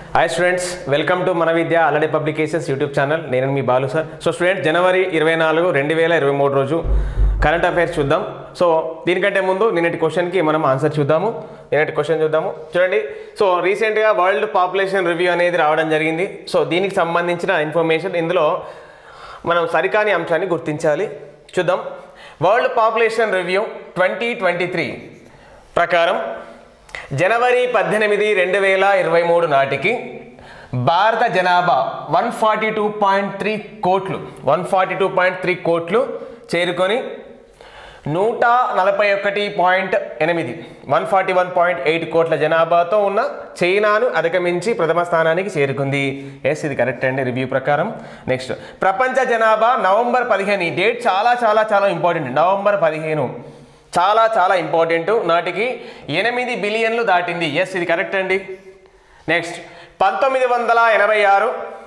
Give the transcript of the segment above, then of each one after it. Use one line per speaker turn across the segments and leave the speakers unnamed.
Hi students welcome to మన Vidya already publications YouTube channel నేను మీ బాలు సార్ సో స్టూడెంట్ జనవరి ఇరవై నాలుగు రెండు వేల ఇరవై మూడు రోజు కరెంట్ అఫైర్స్ చూద్దాం సో దీనికంటే ముందు నిన్నటి క్వశ్చన్కి మనం ఆన్సర్ చూద్దాము నిన్నటి క్వశ్చన్ చూద్దాము చూడండి సో రీసెంట్గా వరల్డ్ పాపులేషన్ రివ్యూ అనేది రావడం జరిగింది సో దీనికి సంబంధించిన ఇన్ఫర్మేషన్ ఇందులో మనం సరికాని అంశాన్ని గుర్తించాలి చూద్దాం world population review twenty twenty three ప్రకారం జనవరి పద్దెనిమిది రెండు వేల ఇరవై మూడు నాటికి భారత జనాభా one forty two point three కోట్లు one forty two point three కోట్లు చేరుకొని నూట నలభై ఒకటి పాయింట్ ఎనిమిది one forty one point eight కోట్ల జనాభాతో ఉన్న చైనాను అధిగమించి ప్రథమ స్థానానికి చేరుకుంది ఎస్ ఇది కరెక్ట్ అండి రివ్యూ ప్రకారం నెక్స్ట్ ప్రపంచ జనాభా నవంబర్ పదిహేను ఈ డేట్ చాలా చాలా చాలా ఇంపార్టెంట్ నవంబర్ పదిహేను చాలా చాలా ఇంపార్టెంట్ నాటికి ఎనిమిది బిలియన్లు దాటింది ఎస్ ఇది కరెక్ట్ అండి నెక్స్ట్ పంతొమ్మిది వందల ఎనభై ఆరు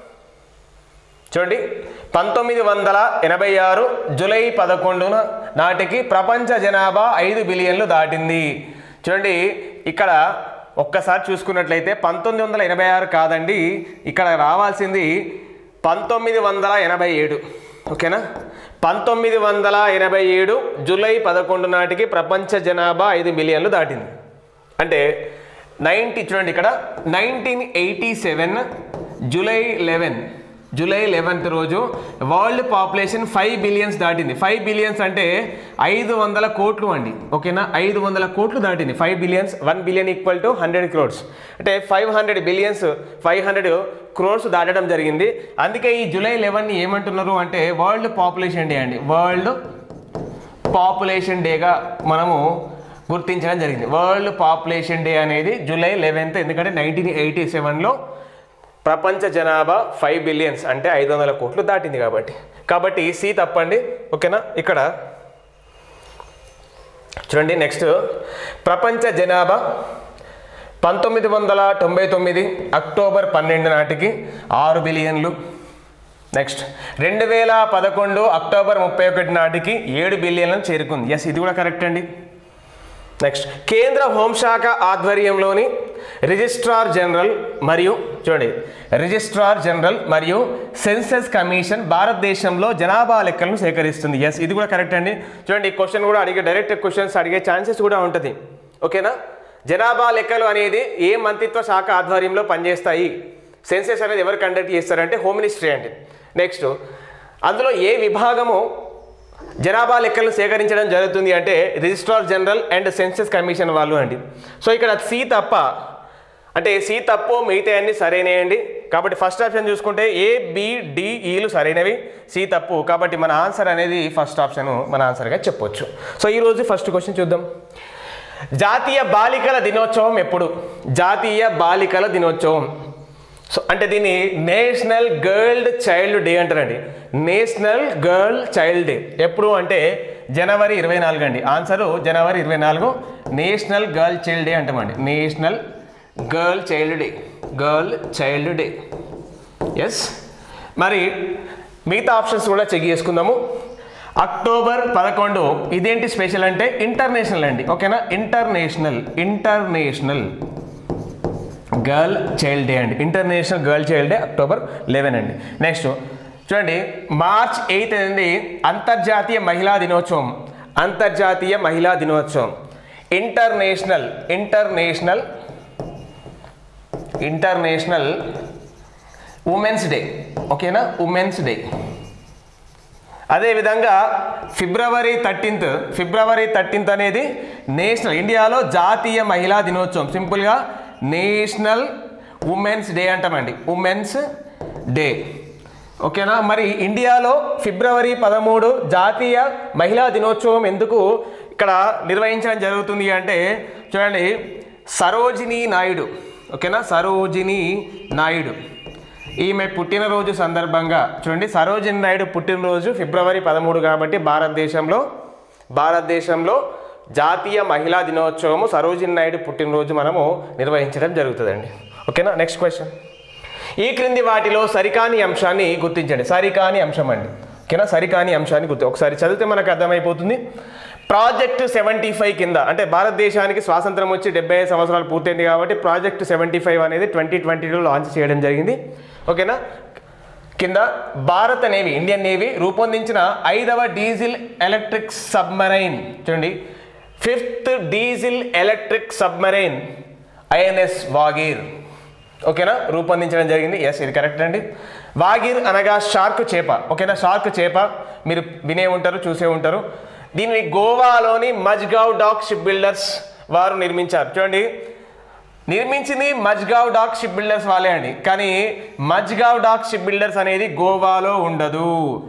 చూడండి పంతొమ్మిది వందల ఎనభై ఆరు జూలై పదకొండున నాటికి ప్రపంచ జనాభా ఐదు బిలియన్లు దాటింది చూడండి ఇక్కడ ఒక్కసారి చూసుకున్నట్లయితే పంతొమ్మిది వందల ఎనభై ఆరు కాదండి ఇక్కడ రావాల్సింది పంతొమ్మిది వందల ఎనభై ఏడు ఓకేనా పంతొమ్మిది వందల ఎనభై ఏడు జూలై పదకొండు నాటికి ప్రపంచ జనాభా ఐదు బిలియన్లు దాటింది అంటే నైన్టీ చూడండి ఇక్కడ nineteen eighty seven July eleven July eleventh రోజు వరల్డ్ పాపులేషన్ ఫైవ్ బిలియన్స్ దాటింది ఫైవ్ బిలియన్స్ అంటే ఐదు వందల కోట్లు అండి ఓకేనా ఐదు వందల కోట్లు దాటింది five billions one billion equal to hundred crores అంటే five hundred billions five hundred crores దాటడం జరిగింది అందుకే ఈ జూలై లెవెన్ని ఏమంటున్నారు అంటే వరల్డ్ పాపులేషన్ డే అండి వరల్డ్ పాపులేషన్ డేగా మనము గుర్తించడం జరిగింది వరల్డ్ పాపులేషన్ డే అనేది జూలై లెవెన్త్ ఎందుకంటే నైన్టీన్ ఎయిటీ సెవెన్లో ప్రపంచ జనాభా ఫైవ్ బిలియన్స్ అంటే ఐదు వందల కోట్లు దాటింది కాబట్టి కాబట్టి సి తప్పండి ఓకేనా ఇక్కడ చూడండి నెక్స్ట్ ప్రపంచ జనాభా పంతొమ్మిది వందల తొంభై తొమ్మిది అక్టోబర్ పన్నెండు నాటికి ఆరు బిలియన్లు నెక్స్ట్ రెండు వేల పదకొండు అక్టోబర్ ముప్పై ఒకటి నాటికి ఏడు బిలియన్లను చేరుకుంది ఎస్ ఇది కూడా కరెక్ట్ అండి నెక్స్ట్ కేంద్ర హోంశాఖ ఆధ్వర్యంలోని రిజిస్ట్రార్ జనరల్ మరియు చూడండి రిజిస్ట్రార్ జనరల్ మరియు సెన్సస్ కమిషన్ భారతదేశంలో జనాభా లెక్కలను సేకరిస్తుంది ఎస్ ఇది కూడా కరెక్ట్ అండి చూడండి ఈ క్వశ్చన్ కూడా అడిగే డైరెక్ట్ క్వశ్చన్స్ అడిగే ఛాన్సెస్ కూడా ఉంటుంది ఓకేనా జనాభా లెక్కలు అనేది ఏ మంత్రిత్వ శాఖ ఆధ్వర్యంలో పనిచేస్తాయి సెన్సెస్ అనేది ఎవరు కండక్ట్ చేస్తారంటే హోమ్ మినిస్ట్రీ అండి నెక్స్ట్ అందులో ఏ విభాగము జనాభా లెక్కలను సేకరించడం జరుగుతుంది అంటే registrar general and census commission వాళ్ళు అండి సో ఇక్కడ సి తప్ప అంటే సి తప్పు మిగతా అన్ని సరైనయండి కాబట్టి ఫస్ట్ ఆప్షన్ చూసుకుంటే ఏ బి డి ఈలు సరైనవి సి తప్పు కాబట్టి మన ఆన్సర్ అనేది ఫస్ట్ ఆప్షన్ మన ఆన్సర్గా చెప్పొచ్చు సో ఈరోజు ఫస్ట్ క్వశ్చన్ చూద్దాం జాతీయ బాలికల దినోత్సవం ఎప్పుడు జాతీయ బాలికల దినోత్సవం సో అంటే దీన్ని నేషనల్ గర్ల్ చైల్డ్ డే అంటారండి నేషనల్ గర్ల్ చైల్డ్ డే ఎప్పుడు అంటే జనవరి ఇరవై నాలుగు అండి ఆన్సరు జనవరి ఇరవై నాలుగు నేషనల్ గర్ల్ చైల్డ్ డే అంటామండి national girl child day girl child day yes మరి మిగతా ఆప్షన్స్ కూడా చెక్ చేసుకుందాము అక్టోబర్ పదకొండు ఇదేంటి స్పెషల్ అంటే ఇంటర్నేషనల్ అండి ఓకేనా international international girl child day అండి international girl child day October eleven అండి నెక్స్ట్ చూడండి మార్చ్ ఎయిత్ అనేది అంతర్జాతీయ మహిళా దినోత్సవం అంతర్జాతీయ మహిళా దినోత్సవం international international international women's day ఓకేనా ఉమెన్స్ డే అదేవిధంగా ఫిబ్రవరి థర్టీన్త్ ఫిబ్రవరి థర్టీన్త్ అనేది నేషనల్ ఇండియాలో జాతీయ మహిళా దినోత్సవం సింపుల్గా నేషనల్ ఉమెన్స్ డే అంటామండి ఉమెన్స్ డే ఓకేనా మరి ఇండియాలో ఫిబ్రవరి పదమూడు జాతీయ మహిళా దినోత్సవం ఎందుకు ఇక్కడ నిర్వహించడం జరుగుతుంది అంటే చూడండి సరోజిని నాయుడు ఓకేనా సరోజిని నాయుడు ఈమె పుట్టినరోజు సందర్భంగా చూడండి సరోజిని నాయుడు పుట్టినరోజు ఫిబ్రవరి పదమూడు కాబట్టి భారతదేశంలో భారతదేశంలో జాతీయ మహిళా దినోత్సవము సరోజిని నాయుడు పుట్టినరోజు మనము నిర్వహించడం జరుగుతుందండి ఓకేనా నెక్స్ట్ క్వశ్చన్ ఈ క్రింది వాటిలో సరికాని అంశాన్ని గుర్తించండి సరికాని అంశం అండి ఓకేనా సరికాని అంశాన్ని గుర్తు ఒకసారి చదివితే మనకు అర్థమైపోతుంది ప్రాజెక్ట్ సెవెంటీ ఫైవ్ కింద అంటే భారతదేశానికి స్వాతంత్రం వచ్చి డెబ్బై ఐదు సంవత్సరాలు పూర్తయింది కాబట్టి ప్రాజెక్ట్ సెవెంటీ ఫైవ్ అనేది ట్వంటీ ట్వంటీలో లాంచ్ చేయడం జరిగింది ఓకేనా కింద భారత నేవీ ఇండియన్ నేవీ రూపొందించిన ఐదవ డీజిల్ ఎలక్ట్రిక్ సబ్మరైన్ చూడండి fifth diesel electric submarine INS Vagir ఓకేనా రూపొందించడం జరిగింది ఎస్ ఇది కరెక్ట్ అండి వాగిర్ అనగా షార్క్ చేప ఓకేనా షార్క్ చేప మీరు వినే ఉంటారు చూసే ఉంటారు దీన్ని గోవాలోని మజ్గావ్ డాక్ షిప్ బిల్డర్స్ వారు నిర్మించారు చూడండి నిర్మించింది మజ్గావ్ డాక్ షిప్ బిల్డర్స్ వాళ్ళే అండి కానీ మజ్గావ్ డాక్ షిప్ బిల్డర్స్ అనేది గోవాలో ఉండదు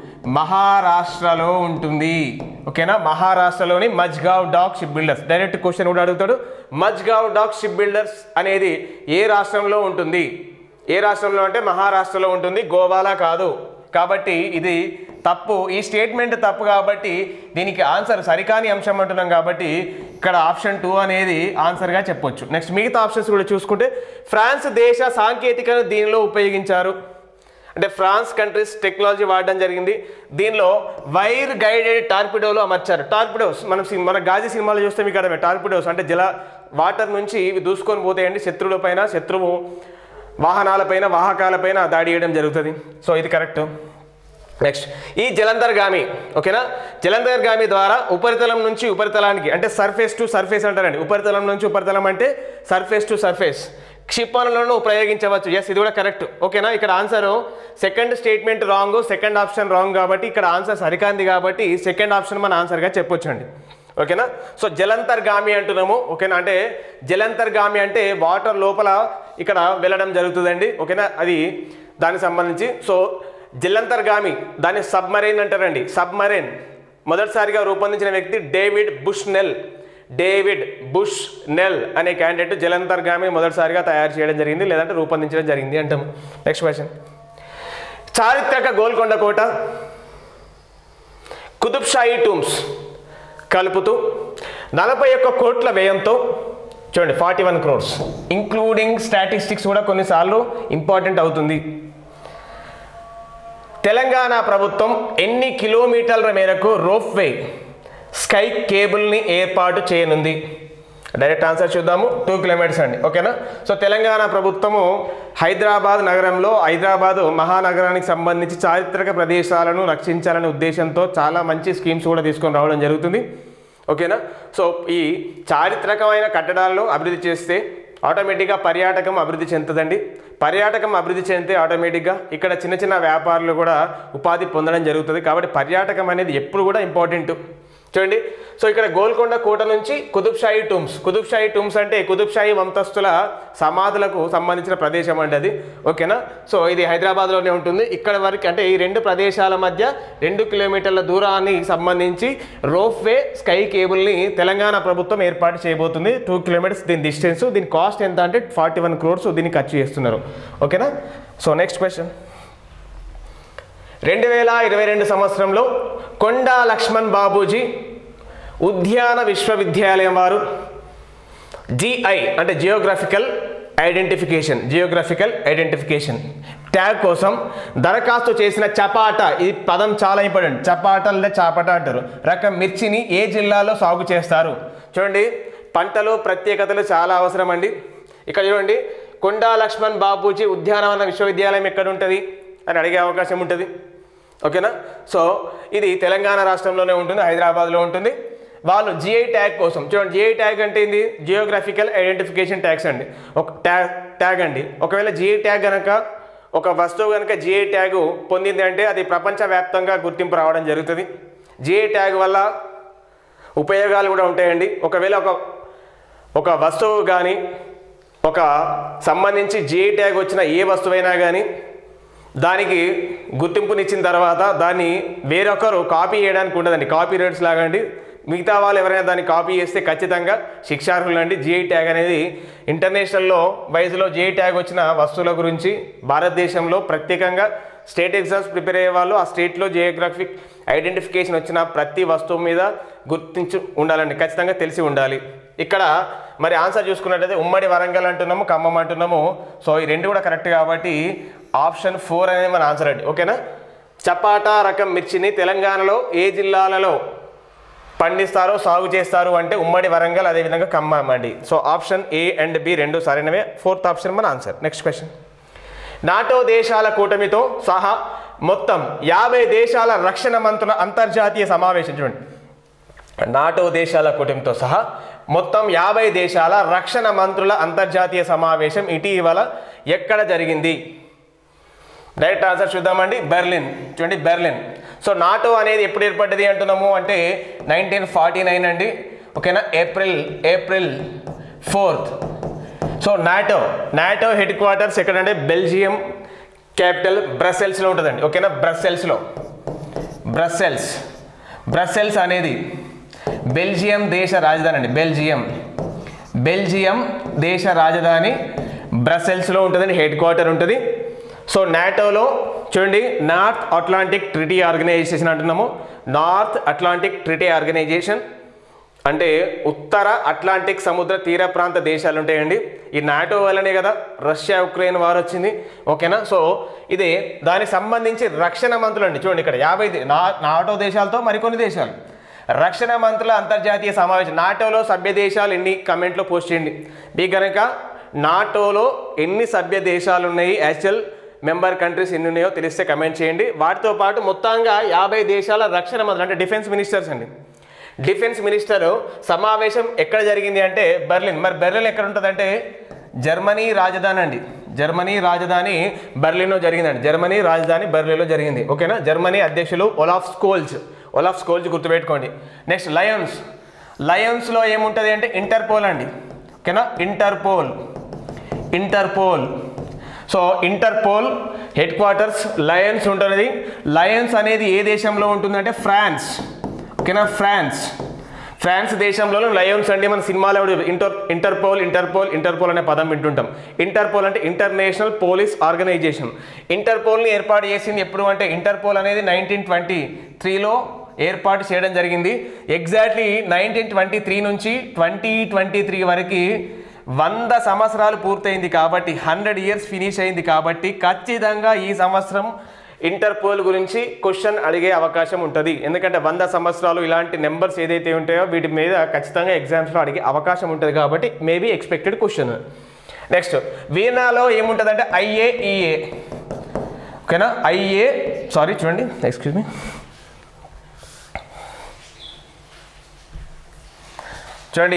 మహారాష్ట్రలో ఉంటుంది ఓకేనా మహారాష్ట్రలోని Mazagon dock ship builders direct question కూడా అడుగుతాడు మజ్గావ్ డాక్ షిప్ బిల్డర్స్ అనేది ఏ రాష్ట్రంలో ఉంటుంది ఏ రాష్ట్రంలో అంటే మహారాష్ట్రలో ఉంటుంది గోవాలా కాదు కాబట్టి ఇది తప్పు ఈ స్టేట్మెంట్ తప్పు కాబట్టి దీనికి ఆన్సర్ సరికాని అంశం అంటున్నాం కాబట్టి ఇక్కడ ఆప్షన్ టూ అనేది ఆన్సర్గా చెప్పొచ్చు నెక్స్ట్ మిగతా ఆప్షన్స్ కూడా చూసుకుంటే ఫ్రాన్స్ దేశ సాంకేతికను దీనిలో ఉపయోగించారు అంటే ఫ్రాన్స్ కంట్రీస్ టెక్నాలజీ వాడడం జరిగింది దీనిలో వైర్ గైడెడ్ టార్పిడోలు అమర్చారు టార్పిడోస్ మనం సి- మన గాజీ సినిమాలో చూస్తే మీకు అర్థమే టార్పిడోస్ అంటే జల వాటర్ నుంచి ఇవి దూసుకొని పోతాయండి శత్రువుల పైన శత్రువు వాహనాలపైన వాహకాలపైన దాడి చేయడం జరుగుతుంది సో ఇది కరెక్ట్ నెక్స్ట్ ఈ జలంధర్ గామి ఓకేనా జలంధర్ గామి ద్వారా ఉపరితలం నుంచి ఉపరితలానికి అంటే సర్ఫేస్ టు సర్ఫేస్ అంటారండి ఉపరితలం నుంచి ఉపరితలం అంటే సర్ఫేస్ టు సర్ఫేస్ క్షిపణులను ప్రయోగించవచ్చు ఎస్ ఇది కూడా కరెక్ట్ ఓకేనా ఇక్కడ answer second statement wrong second option wrong కాబట్టి ఇక్కడ ఆన్సర్ సరికాంది కాబట్టి సెకండ్ ఆప్షన్ మన ఆన్సర్గా చెప్పొచ్చండి ఓకేనా సో జలంతర్గామి అంటున్నాము ఓకేనా అంటే జలంతర్గామి అంటే వాటర్ లోపల ఇక్కడ వెళ్ళడం జరుగుతుందండి ఓకేనా అది దానికి సంబంధించి సో జలంతర్గామి దాన్ని సబ్మరైన్ అంటారండి సబ్మరైన్ మొదటిసారిగా రూపొందించిన వ్యక్తి David Bushnell David Bushnell అనే క్యాండిడేట్ జలంతర్గామి మొదటిసారిగా తయారు చేయడం జరిగింది లేదంటే రూపొందించడం జరిగింది అంటాము నెక్స్ట్ క్వశ్చన్ చారిత్రక గోల్కొండ కోట కుతుబ్షాహీ టూమ్స్ కలుపుతూ నలభై ఒక్క కోట్ల వ్యయంతో చూడండి forty one crores including statistics కూడా కొన్నిసార్లు ఇంపార్టెంట్ అవుతుంది తెలంగాణ ప్రభుత్వం ఎన్ని కిలోమీటర్ల మేరకు రోప్వే స్కై కేబుల్ని ఏర్పాటు చేయనుంది డైరెక్ట్ ఆన్సర్ చూద్దాము టూ కిలోమీటర్స్ అండి ఓకేనా సో తెలంగాణ ప్రభుత్వము హైదరాబాద్ నగరంలో హైదరాబాద్ మహానగరానికి సంబంధించి చారిత్రక ప్రదేశాలను రక్షించాలనే ఉద్దేశంతో చాలా మంచి స్కీమ్స్ కూడా తీసుకొని రావడం జరుగుతుంది ఓకేనా సో ఈ చారిత్రకమైన కట్టడాలను అభివృద్ధి చేస్తే ఆటోమేటిక్గా పర్యాటకం అభివృద్ధి చెందుతుందండి పర్యాటకం అభివృద్ధి చెందితే ఆటోమేటిక్గా ఇక్కడ చిన్న చిన్న వ్యాపారులు కూడా ఉపాధి పొందడం జరుగుతుంది కాబట్టి పర్యాటకం అనేది ఎప్పుడు కూడా ఇంపార్టెంట్ చూడండి సో ఇక్కడ గోల్కొండ కోట నుంచి కుతుబ్షాహీ టూమ్స్ కుతుబ్షాహీ టూమ్స్ అంటే కుతుబ్షాహీ వంతస్తుల సమాధులకు సంబంధించిన ప్రదేశం అంటే అది ఓకేనా సో ఇది హైదరాబాద్లోనే ఉంటుంది ఇక్కడ వరకు అంటే ఈ రెండు ప్రదేశాల మధ్య రెండు కిలోమీటర్ల దూరాన్ని సంబంధించి రోప్వే స్కై కేబుల్ని తెలంగాణ ప్రభుత్వం ఏర్పాటు చేయబోతుంది టూ కిలోమీటర్స్ దీని డిస్టెన్స్ దీని కాస్ట్ ఎంత అంటే ఫార్టీ వన్ క్రోర్స్ దీన్ని ఖర్చు చేస్తున్నారు ఓకేనా సో నెక్స్ట్ క్వశ్చన్ రెండు వేల ఇరవై రెండు సంవత్సరంలో కొండా లక్ష్మణ్ బాబూజీ ఉద్యాన విశ్వవిద్యాలయం వారు జిఐ అంటే geographical identification geographical identification tag కోసం దరఖాస్తు చేసిన చపాట ఈ పదం చాలా ఇంపార్టెంట్ చపాట లేదా చాపట అంటారు రకం మిర్చిని ఏ జిల్లాలో సాగు చేస్తారు చూడండి పంటలు ప్రత్యేకతలు చాలా అవసరం అండి ఇక్కడ చూడండి కొండా లక్ష్మణ్ బాబూజీ ఉద్యానవన విశ్వవిద్యాలయం ఎక్కడ ఉంటుంది అని అడిగే అవకాశం ఉంటుంది ఓకేనా సో ఇది తెలంగాణ రాష్ట్రంలోనే ఉంటుంది హైదరాబాద్లో ఉంటుంది వాళ్ళు జిఐ ట్యాగ్ కోసం చూడండి జిఐ ట్యాగ్ అంటే ఏంది జియోగ్రఫికల్ ఐడెంటిఫికేషన్ ట్యాగ్స్ అండి ఒక ట్యాగ్ ట్యాగ్ అండి ఒకవేళ జిఐ ట్యాగ్ కనుక ఒక వస్తువు కనుక జిఐ ట్యాగ్ పొందింది అంటే అది ప్రపంచవ్యాప్తంగా గుర్తింపు రావడం జరుగుతుంది జిఐ ట్యాగ్ వల్ల ఉపయోగాలు కూడా ఉంటాయండి ఒకవేళ ఒక ఒక వస్తువు కానీ ఒక సంబంధించి జిఐ ట్యాగ్ వచ్చిన ఏ వస్తువైనా కానీ దానికి గుర్తింపునిచ్చిన తర్వాత దాన్ని వేరొకరు కాపీ చేయడానికి ఉండదండి కాపీ రైట్స్ లాగా అండి మిగతా వాళ్ళు ఎవరైనా దాన్ని కాపీ చేస్తే ఖచ్చితంగా శిక్షార్హులు అండి జిఐ ట్యాగ్ అనేది ఇంటర్నేషనల్లో వయసులో జిఐ ట్యాగ్ వచ్చిన వస్తువుల గురించి భారతదేశంలో ప్రత్యేకంగా స్టేట్ ఎగ్జామ్స్ ప్రిపేర్ అయ్యే వాళ్ళు ఆ స్టేట్లో జియోగ్రఫిక్ ఐడెంటిఫికేషన్ వచ్చిన ప్రతి వస్తువు మీద గుర్తించి ఉండాలండి ఖచ్చితంగా తెలిసి ఉండాలి ఇక్కడ మరి ఆన్సర్ చూసుకున్నట్లయితే ఉమ్మడి వరంగల్ అంటున్నాము ఖమ్మం అంటున్నాము సో ఈ రెండు కూడా కరెక్ట్ కాబట్టి ఆప్షన్ ఫోర్ అనేది మన ఆన్సర్ అండి ఓకేనా చపాటా రకం మిర్చిని తెలంగాణలో ఏ జిల్లాలలో పండిస్తారు సాగు చేస్తారు అంటే ఉమ్మడి వరంగల్ అదేవిధంగా ఖమ్మం అండి so option A and B రెండు సరైనవే ఫోర్త్ ఆప్షన్ మన ఆన్సర్ నెక్స్ట్ క్వశ్చన్ నాటో దేశాల కూటమితో సహా మొత్తం యాభై దేశాల రక్షణ మంత్రుల అంతర్జాతీయ సమావేశం చూడండి నాటో దేశాల కూటమితో సహా మొత్తం యాభై దేశాల రక్షణ మంత్రుల అంతర్జాతీయ సమావేశం ఇటీవల ఎక్కడ జరిగింది డైరెక్ట్ ఆన్సర్ చూద్దామండి బెర్లిన్ చూడండి బెర్లిన్ సో నాటో అనేది ఎప్పుడు ఏర్పడ్డది అంటున్నాము అంటే నైన్టీన్ ఫార్టీ నైన్ అండి ఓకేనా April April fourth so NATO NATO headquarters ఎక్కడంటే బెల్జియం క్యాపిటల్ బ్రసెల్స్లో ఉంటుందండి ఓకేనా బ్రసెల్స్లో బ్రసెల్స్ బ్రసెల్స్ అనేది బెల్జియం దేశ రాజధాని అండి బెల్జియం బెల్జియం దేశ రాజధాని బ్రసెల్స్లో ఉంటుందండి హెడ్ క్వార్టర్ ఉంటుంది సో నాటోలో చూడండి నార్త్ అట్లాంటిక్ ట్రిటీ ఆర్గనైజేషన్ అంటున్నాము నార్త్ అట్లాంటిక్ ట్రిటీ ఆర్గనైజేషన్ అంటే ఉత్తర అట్లాంటిక్ సముద్ర తీర ప్రాంత దేశాలు ఉంటాయండి ఈ నాటో వల్లనే కదా రష్యా ఉక్రెయిన్ వార్ వచ్చింది ఓకేనా సో ఇది దానికి సంబంధించి రక్షణ మంత్రులు అండి చూడండి ఇక్కడ యాభై దే- నా నాటో దేశాలతో మరికొన్ని దేశాలు రక్షణ మంత్రుల అంతర్జాతీయ సమావేశం నాటోలో సభ్య దేశాలు ఎన్ని కమెంట్లో పోస్ట్ చేయండి మీకు కనుక నాటోలో ఎన్ని సభ్య దేశాలు ఉన్నాయి యాక్చువల్ మెంబర్ కంట్రీస్ ఎన్ని ఉన్నాయో తెలిస్తే కమెంట్ చేయండి వాటితో పాటు మొత్తంగా యాభై దేశాల రక్షణ మంత్రులు అంటే డిఫెన్స్ మినిస్టర్స్ అండి డిఫెన్స్ మినిస్టర్ సమావేశం ఎక్కడ జరిగింది అంటే బెర్లిన్ మరి బెర్లిన్ ఎక్కడ ఉంటుందంటే జర్మనీ రాజధాని అండి జర్మనీ రాజధాని బెర్లిన్లో జరిగిందండి జర్మనీ రాజధాని బెర్లిన్లో జరిగింది ఓకేనా జర్మనీ అధ్యక్షులు ఒలాఫ్ స్కోల్జ్ ఒలాఫ్ స్కోల్జ్ గుర్తుపెట్టుకోండి నెక్స్ట్ లయన్స్ లయన్స్లో ఏముంటుంది అంటే ఇంటర్పోల్ అండి ఓకేనా Interpol Interpol so Interpol headquarters Lyon ఉంటుంది లయన్స్ అనేది ఏ దేశంలో ఉంటుందంటే ఫ్రాన్స్ ఓకేనా ఫ్రాన్స్ ఫ్రాన్స్ దేశంలో లయన్స్ అండి మన సినిమాలో కూడా ఇంటర్ ఇంటర్పోల్ ఇంటర్పోల్ ఇంటర్పోల్ అనే పదం వింటుంటాం ఇంటర్పోల్ అంటే ఇంటర్నేషనల్ పోలీస్ ఆర్గనైజేషన్ ఇంటర్పోల్ని ఏర్పాటు చేసింది ఎప్పుడు అంటే ఇంటర్పోల్ అనేది నైన్టీన్ ట్వంటీ త్రీలో ఏర్పాటు చేయడం జరిగింది ఎగ్జాక్ట్లీ నైన్టీన్ ట్వంటీ త్రీ నుంచి ట్వంటీ ట్వంటీ త్రీ వరకు వంద సంవత్సరాలు పూర్తయింది కాబట్టి హండ్రెడ్ ఇయర్స్ ఫినిష్ అయింది కాబట్టి ఖచ్చితంగా ఈ సంవత్సరం ఇంటర్పోల్ గురించి క్వశ్చన్ అడిగే అవకాశం ఉంటుంది ఎందుకంటే వంద సంవత్సరాలు ఇలాంటి నెంబర్స్ ఏదైతే ఉంటాయో వీటి మీద ఖచ్చితంగా ఎగ్జామ్స్లో అడిగే అవకాశం ఉంటుంది కాబట్టి మేబీ ఎక్స్పెక్టెడ్ క్వశ్చన్ నెక్స్ట్ వీనాలో ఏముంటుందంటే ఐఏఈఏ ఓకేనా ఐఏ సారీ చూడండి ఎక్స్క్యూజ్ మీ చూడండి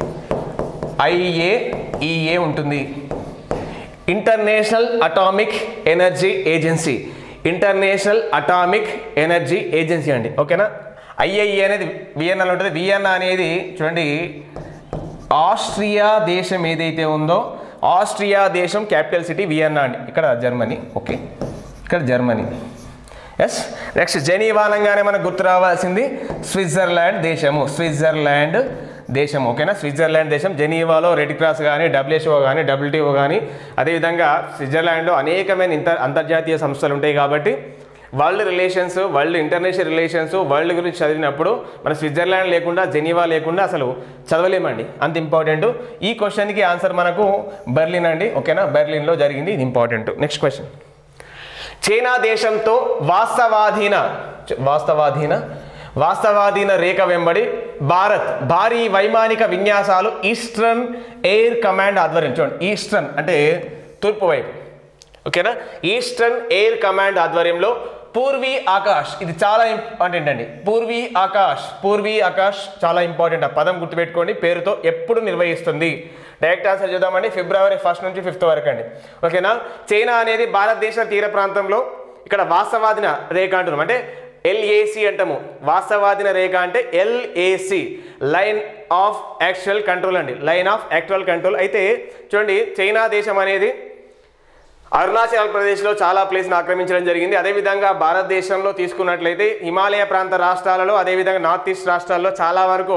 ఐఏఈఏ ఉంటుంది international atomic energy agency international atomic energy agency అండి ఓకేనా ఐఏఈ అనేది వియన్నాలో ఉంటుంది వియన్నా అనేది చూడండి ఆస్ట్రియా దేశం ఏదైతే ఉందో ఆస్ట్రియా దేశం క్యాపిటల్ సిటీ వియన్నా అండి ఇక్కడ జర్మనీ ఓకే ఇక్కడ జర్మనీ ఎస్ నెక్స్ట్ జెనీవా అనగానే మనకు గుర్తు రావాల్సింది స్విట్జర్లాండ్ దేశము స్విట్జర్లాండ్ దేశం ఓకేనా స్విట్జర్లాండ్ దేశం జెనీవాలో రెడ్ క్రాస్ కానీ డబ్ల్యూహెచ్ఓ కానీ డబ్ల్యూటీఓ కానీ అదేవిధంగా స్విట్జర్లాండ్లో అనేకమైన ఇంత అంతర్జాతీయ సంస్థలు ఉంటాయి కాబట్టి world relations world international relations world గురించి చదివినప్పుడు మన స్విట్జర్లాండ్ లేకుండా జెనీవా లేకుండా అసలు చదవలేమండి అంత ఇంపార్టెంట్ ఈ క్వశ్చన్కి ఆన్సర్ మనకు బెర్లిన్ అండి ఓకేనా బెర్లిన్లో జరిగింది ఇది ఇంపార్టెంట్ నెక్స్ట్ క్వశ్చన్ చైనా దేశంతో వాస్తవాధీన వాస్తవాధీన వాస్తవాధీన రేఖ వెంబడి భారత్ భారీ వైమానిక విన్యాసాలు ఈస్టర్న్ ఎయిర్ కమాండ్ ఆధ్వర్యం చూడండి ఈస్టర్న్ అంటే తూర్పు వైపు ఓకేనా ఈస్టర్న్ ఎయిర్ కమాండ్ ఆధ్వర్యంలో పూర్వీ ఆకాష్ ఇది చాలా ఇంపార్టెంట్ అండి పూర్వీ ఆకాష్ పూర్వీ ఆకాష్ చాలా ఇంపార్టెంట్ ఆ పదం గుర్తుపెట్టుకోండి పేరుతో ఎప్పుడు నిర్వహిస్తుంది డైరెక్ట్ ఆన్సర్ చూద్దామండి ఫిబ్రవరి ఫస్ట్ నుంచి ఫిఫ్త్ వరకు అండి ఓకేనా చైనా అనేది భారతదేశ తీర ప్రాంతంలో ఇక్కడ వాస్తవాదిన రేఖ అంటున్నాం అంటే ఎల్ఏసి అంటాము వాస్తవాదిన రేఖ అంటే LAC line of actual control అండి లైన్ ఆఫ్ యాక్చువల్ కంట్రోల్ అయితే చూడండి చైనా దేశం అనేది అరుణాచల్ ప్రదేశ్లో చాలా ప్లేస్ని ఆక్రమించడం జరిగింది అదేవిధంగా భారతదేశంలో తీసుకున్నట్లయితే హిమాలయ ప్రాంత రాష్ట్రాలలో అదేవిధంగా నార్త్ ఈస్ట్ రాష్ట్రాల్లో చాలా వరకు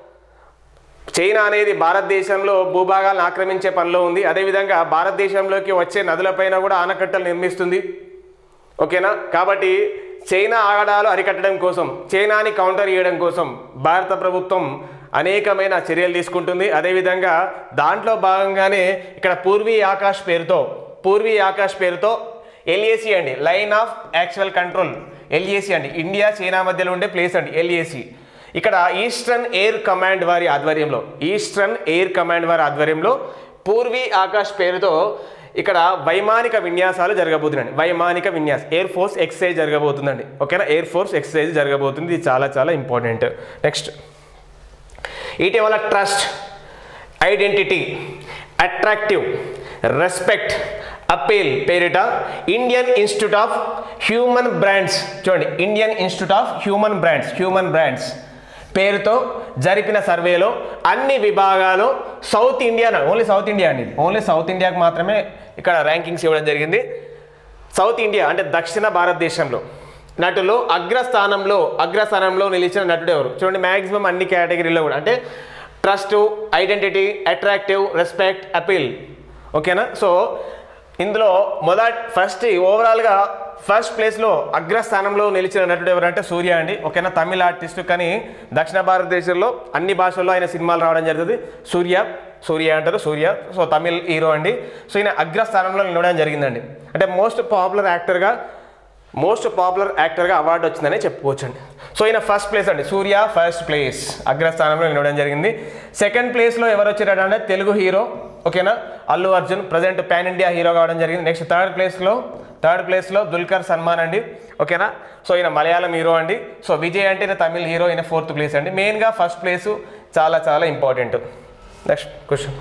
చైనా అనేది భారతదేశంలో భూభాగాలను ఆక్రమించే పనిలో ఉంది అదేవిధంగా భారతదేశంలోకి వచ్చే నదులపైన కూడా ఆనకట్టలు నిర్మిస్తుంది ఓకేనా కాబట్టి చైనా ఆగడాలు అరికట్టడం కోసం చైనాని కౌంటర్ చేయడం కోసం భారత ప్రభుత్వం అనేకమైన చర్యలు తీసుకుంటుంది అదేవిధంగా దాంట్లో భాగంగానే ఇక్కడ పూర్వీ ఆకాష్ పేరుతో పూర్వీ ఆకాష్ పేరుతో ఎల్ఏసి అండి line of actual control LAC అండి ఇండియా చైనా మధ్యలో ఉండే ప్లేస్ అండి ఎల్ఏసి ఇక్కడ ఈస్టర్న్ ఎయిర్ కమాండ్ వారి ఆధ్వర్యంలో ఈస్టర్న్ ఎయిర్ కమాండ్ వారి ఆధ్వర్యంలో పూర్వీ ఆకాష్ పేరుతో ఇక్కడ వైమానిక విన్యాసాలు జరగబోతున్నాయండి వైమానిక విన్యాస్ ఎయిర్ ఫోర్స్ ఎక్సర్సైజ్ జరగబోతుందండి ఓకేనా ఎయిర్ ఫోర్స్ ఎక్సర్సైజ్ జరగబోతుంది ఇది చాలా చాలా ఇంపార్టెంట్ నెక్స్ట్ ఇటీవల trust identity attractive respect appeal పేరిట Indian institute of human brands చూడండి Indian institute of human brands human brands పేరుతో జరిపిన సర్వేలో అన్ని విభాగాలు South India only South India అండి ఓన్లీ సౌత్ ఇండియాకి మాత్రమే ఇక్కడ ర్యాంకింగ్స్ ఇవ్వడం జరిగింది సౌత్ ఇండియా అంటే దక్షిణ భారతదేశంలో నటులు అగ్రస్థానంలో అగ్రస్థానంలో నిలిచిన నటుడు ఎవరు చూడండి మ్యాక్సిమం అన్ని కేటగిరీలో కూడా అంటే trust identity attractive respect appeal ఓకేనా సో ఇందులో మొదటి ఫస్ట్ ఓవరాల్గా ఫస్ట్ ప్లేస్లో అగ్రస్థానంలో నిలిచిన నటుడు ఎవరంటే సూర్య అండి ఓకేనా తమిళ ఆర్టిస్ట్ కానీ దక్షిణ భారతదేశంలో అన్ని భాషల్లో ఆయన సినిమాలు రావడం జరుగుతుంది సూర్య సూర్య అంటారు సూర్య సో తమిళ్ హీరో అండి సో ఈయన అగ్రస్థానంలో నిలవడం జరిగిందండి అంటే మోస్ట్ పాపులర్ యాక్టర్గా మోస్ట్ పాపులర్ యాక్టర్గా అవార్డు వచ్చిందని చెప్పుకోవచ్చండి సో ఈయన ఫస్ట్ ప్లేస్ అండి సూర్య ఫస్ట్ ప్లేస్ అగ్రస్థానంలో నిలవడం జరిగింది సెకండ్ ప్లేస్లో ఎవరు వచ్చారంటే అంటే తెలుగు హీరో ఓకేనా Allu Arjun present pan India hero కావడం జరిగింది నెక్స్ట్ థర్డ్ ప్లేస్లో థర్డ్ ప్లేస్లో దుల్కర్ సల్మాన్ అండి ఓకేనా సో ఈయన మలయాళం హీరో అండి సో విజయ్ అంటే ఈయన తమిళ్ హీరో ఈయన ఫోర్త్ ప్లేస్ అండి మెయిన్గా ఫస్ట్ ప్లేసు చాలా చాలా important next question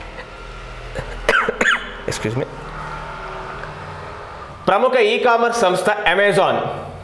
excuse me ప్రముఖ ఈ కామర్స్ సంస్థ అమెజాన్